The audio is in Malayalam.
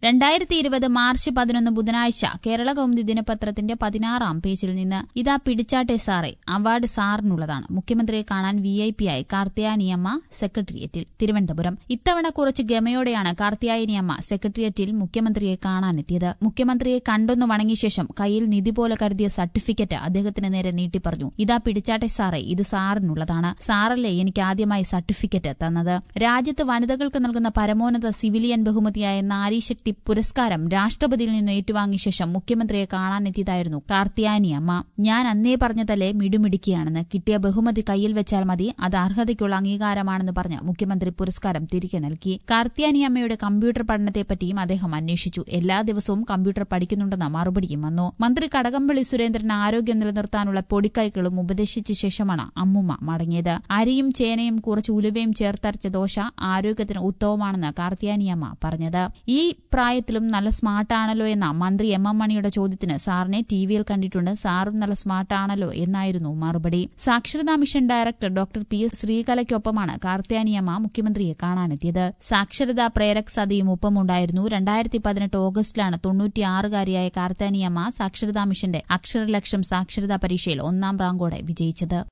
രണ്ടായിരത്തി ഇരുപത് മാർച്ച് പതിനൊന്ന് ബുധനാഴ്ച കേരള കൗമുദി ദിനപത്രത്തിന്റെ പതിനാറാം പേജിൽ നിന്ന് ഇതാ പിടിച്ചാട്ടെ സാറേ അവാർഡ് സാറിനുള്ളതാണ് മുഖ്യമന്ത്രിയെ കാണാൻ വി ഐ പി ആയി കാർത്തിയാനിയമ്മ സെക്രട്ടേറിയറ്റിൽ തിരുവനന്തപുരം ഇത്തവണ കുറച്ച് ഗമയോടെയാണ് കാർത്തിയായനിയമ്മ സെക്രട്ടേറിയറ്റിൽ മുഖ്യമന്ത്രിയെ കാണാനെത്തിയത് മുഖ്യമന്ത്രിയെ കണ്ടൊന്നു വണങ്ങിയ ശേഷം കയ്യിൽ നിധി പോലെ കരുതിയ സർട്ടിഫിക്കറ്റ് അദ്ദേഹത്തിന് നേരെ നീട്ടി പറഞ്ഞു ഇതാ പിടിച്ചാട്ടെ സാറേ ഇത് സാറിനുള്ളതാണ് സാറല്ലേ എനിക്ക് ആദ്യമായി സർട്ടിഫിക്കറ്റ് തന്നത് രാജ്യത്ത് വനിതകൾക്ക് നൽകുന്ന പരമോന്നത സിവിലിയൻ ബഹുമതിയായ നാരീശക്തി പുരസ്കാരം രാഷ്ട്രപതിയിൽ നിന്ന് ഏറ്റുവാങ്ങിയ ശേഷം മുഖ്യമന്ത്രിയെ കാണാനെത്തിയതായിരുന്നു കാർത്തിയാനി അമ്മ ഞാൻ അന്നേ പറഞ്ഞതല്ലേ മിടുമിടുക്കിയാണെന്ന് കിട്ടിയ ബഹുമതി കയ്യിൽ വെച്ചാൽ മതി അത് അർഹതയ്ക്കുള്ള അംഗീകാരമാണെന്ന് പറഞ്ഞ് മുഖ്യമന്ത്രി പുരസ്കാരം തിരികെ നൽകി കാർത്തിയാനി അമ്മയുടെ കമ്പ്യൂട്ടർ പഠനത്തെപ്പറ്റിയും അദ്ദേഹം അന്വേഷിച്ചു എല്ലാ ദിവസവും കമ്പ്യൂട്ടർ പഠിക്കുന്നുണ്ടെന്ന മറുപടിയും വന്നു മന്ത്രി കടകംപള്ളി സുരേന്ദ്രൻ ആരോഗ്യം നിലനിർത്താനുള്ള പൊടിക്കൈകളും ഉപദേശിച്ച ശേഷമാണ് അമ്മുമ്മ മടങ്ങിയത് അരിയും ചേനയും കുറച്ച് ഉലുവയും ചേർത്തരച്ച ദോശ ആരോഗ്യത്തിന് ഉത്തമമാണെന്ന് കാർത്തിയാനിയമ്മ പറഞ്ഞത് ഈ പ്രായത്തിലും നല്ല സ്മാർട്ടാണല്ലോ എന്ന മന്ത്രി എം എം മണിയുടെ ചോദ്യത്തിന് സാറിനെ ടി വിയിൽ കണ്ടിട്ടുണ്ട് സാറും നല്ല സ്മാർട്ടാണല്ലോ എന്നായിരുന്നു മറുപടി സാക്ഷരതാ mission director doctor P S ശ്രീകലയ്ക്കൊപ്പമാണ് കാർത്തിയാനിയമ്മ മുഖ്യമന്ത്രിയെ കാണാനെത്തിയത് സാക്ഷരതാ പ്രേരക് സതിയും ഒപ്പമുണ്ടായിരുന്നു രണ്ടായിരത്തി പതിനെട്ട് ഓഗസ്റ്റിലാണ് തൊണ്ണൂറ്റിയാറുകാരിയായ കാർത്തിയാനിയമ്മ സാക്ഷരതാ മിഷന്റെ അക്ഷരലക്ഷം സാക്ഷരതാ പരീക്ഷയിൽ ഒന്നാം റാങ്കോടെ വിജയിച്ചത്